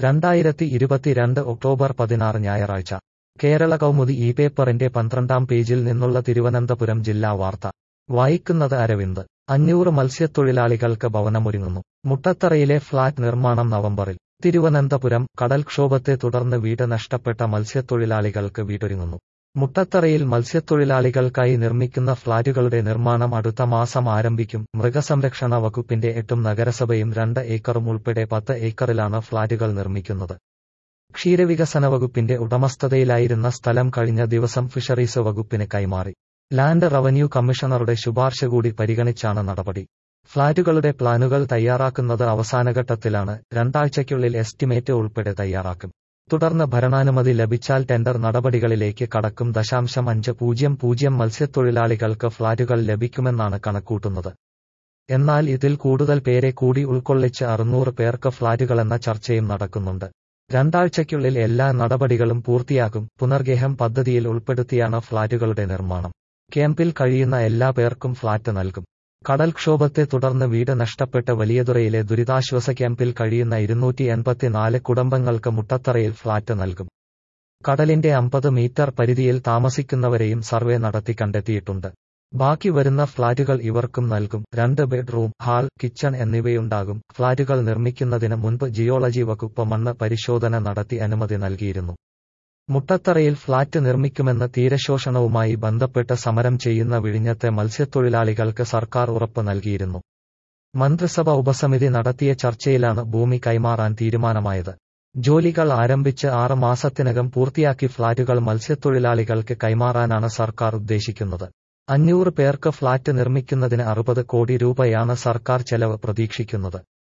രണ്ടായിരത്തി ഇരുപത്തിരണ്ട് ഒക്ടോബർ പതിനാറ് ഞായറാഴ്ച കേരള കൗമുദി ഈ പേപ്പറിന്റെ പന്ത്രണ്ടാം പേജിൽ നിന്നുള്ള തിരുവനന്തപുരം ജില്ലാ വാർത്ത വായിക്കുന്നത് അരവിന്ദ് അഞ്ഞൂറ് മത്സ്യത്തൊഴിലാളികൾക്ക് ഭവനമൊരുങ്ങുന്നു മുട്ടത്തറയിലെ ഫ്ളാറ്റ് നിർമ്മാണം നവംബറിൽ തിരുവനന്തപുരം കടൽക്ഷോഭത്തെ തുടർന്ന് വീട് നഷ്ടപ്പെട്ട മത്സ്യത്തൊഴിലാളികൾക്ക് വീടൊരുങ്ങുന്നു മുട്ടത്തറയിൽ മത്സ്യത്തൊഴിലാളികൾക്കായി നിർമ്മിക്കുന്ന ഫ്ളാറ്റുകളുടെ നിർമ്മാണം അടുത്ത മാസം ആരംഭിക്കും മൃഗസംരക്ഷണ വകുപ്പിന്റെ എട്ടും നഗരസഭയും രണ്ട് ഏക്കറും ഉൾപ്പെടെ പത്ത് ഏക്കറിലാണ് ഫ്ളാറ്റുകൾ നിർമ്മിക്കുന്നത് ക്ഷീരവികസന വകുപ്പിന്റെ ഉടമസ്ഥതയിലായിരുന്ന സ്ഥലം കഴിഞ്ഞ ദിവസം ഫിഷറീസ് വകുപ്പിന് കൈമാറി ലാൻഡ് റവന്യൂ കമ്മീഷണറുടെ ശുപാർശ കൂടി പരിഗണിച്ചാണ് നടപടി ഫ്ളാറ്റുകളുടെ പ്ലാനുകൾ തയ്യാറാക്കുന്നത് അവസാനഘട്ടത്തിലാണ് രണ്ടാഴ്ചയ്ക്കുള്ളിൽ എസ്റ്റിമേറ്റ് ഉൾപ്പെടെ തയ്യാറാക്കും തുടർന്ന് ഭരണാനുമതി ലഭിച്ചാൽ ടെൻഡർ നടപടികളിലേക്ക് കടക്കും ദശാംശം അഞ്ച് പൂജ്യം പൂജ്യം മത്സ്യത്തൊഴിലാളികൾക്ക് ഫ്ളാറ്റുകൾ ലഭിക്കുമെന്നാണ് കണക്കൂട്ടുന്നത് എന്നാൽ ഇതിൽ കൂടുതൽ പേരെ കൂടി ഉൾക്കൊള്ളിച്ച് അറുന്നൂറ് പേർക്ക് ഫ്ളാറ്റുകളെന്ന ചർച്ചയും നടക്കുന്നുണ്ട് രണ്ടാഴ്ചയ്ക്കുള്ളിൽ എല്ലാ നടപടികളും പൂർത്തിയാക്കും പുനർഗേഹം പദ്ധതിയിൽ ഉൾപ്പെടുത്തിയാണ് ഫ്ളാറ്റുകളുടെ നിർമ്മാണം ക്യാമ്പിൽ കഴിയുന്ന എല്ലാ പേർക്കും ഫ്ളാറ്റ് നൽകും കടൽക്ഷോഭത്തെ തുടർന്ന് വീട് നഷ്ടപ്പെട്ട വലിയതുറയിലെ ദുരിതാശ്വാസ ക്യാമ്പിൽ കഴിയുന്ന ഇരുന്നൂറ്റി എൺപത്തിനാല് കുടുംബങ്ങൾക്ക് മുട്ടത്തറയിൽ ഫ്ളാറ്റ് നൽകും കടലിന്റെ അമ്പത് മീറ്റർ പരിധിയിൽ താമസിക്കുന്നവരെയും സർവേ നടത്തി കണ്ടെത്തിയിട്ടുണ്ട് ബാക്കി വരുന്ന ഫ്ളാറ്റുകൾ ഇവർക്കും നൽകും രണ്ട് ബെഡ്റൂം ഹാൾ കിച്ചൺ എന്നിവയുണ്ടാകും ഫ്ളാറ്റുകൾ നിർമ്മിക്കുന്നതിന് മുൻപ് ജിയോളജി വകുപ്പ് മണ്ണ് പരിശോധന നടത്തി അനുമതി നൽകിയിരുന്നു മുട്ടത്തറയിൽ ഫ്ളാറ്റ് നിർമ്മിക്കുമെന്ന് തീരശോഷണവുമായി ബന്ധപ്പെട്ട് സമരം ചെയ്യുന്ന വിഴിഞ്ഞത്തെ മത്സ്യത്തൊഴിലാളികൾക്ക് സർക്കാർ ഉറപ്പ് നൽകിയിരുന്നു മന്ത്രിസഭ ഉപസമിതി നടത്തിയ ചർച്ചയിലാണ് ഭൂമി കൈമാറാൻ തീരുമാനമായത് ജോലികൾ ആരംഭിച്ച് ആറ് മാസത്തിനകം പൂർത്തിയാക്കി ഫ്ളാറ്റുകൾ മത്സ്യത്തൊഴിലാളികൾക്ക് കൈമാറാനാണ് സർക്കാർ ഉദ്ദേശിക്കുന്നത് അഞ്ഞൂറ് പേർക്ക് ഫ്ളാറ്റ് നിർമ്മിക്കുന്നതിന് അറുപത് കോടി രൂപയാണ് സർക്കാർ ചെലവ് പ്രതീക്ഷിക്കുന്നത്